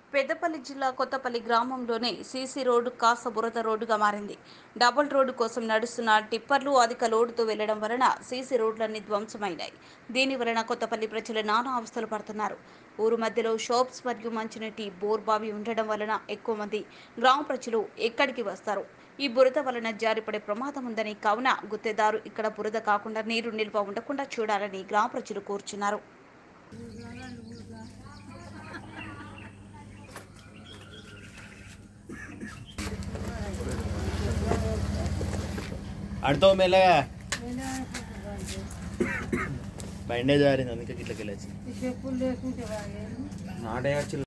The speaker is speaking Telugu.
పెద్దపల్లి జిల్లా కొత్తపల్లి గ్రామంలోని సీసీ రోడ్డు కాస్త బురద రోడ్డుగా మారింది డబుల్ రోడ్డు కోసం నడుస్తున్న టిప్పర్లు అధిక లోడుతో వెళ్లడం వలన సీసీ రోడ్లన్నీ ధ్వంసమైనాయి దీని వలన కొత్తపల్లి ప్రజలు నానా అవస్థలు పడుతున్నారు ఊరు మధ్యలో షాప్స్ మరియు మంచినీటి బోర్ బావి ఉండడం వలన ఎక్కువ మంది గ్రామ ప్రజలు ఎక్కడికి వస్తారు ఈ బురద వలన జారిపడే ప్రమాదం ఉందని కావున గుత్తేదారు ఇక్కడ బురద కాకుండా నీరు నిల్వ ఉండకుండా చూడాలని గ్రామ ప్రజలు కోరుచున్నారు ఆడుతావు మెల్లగా బండే జారింది అందుకే ఇట్లకి వెళ్ళచ్చు చెప్పులు లేకుంటే బాగా నాటే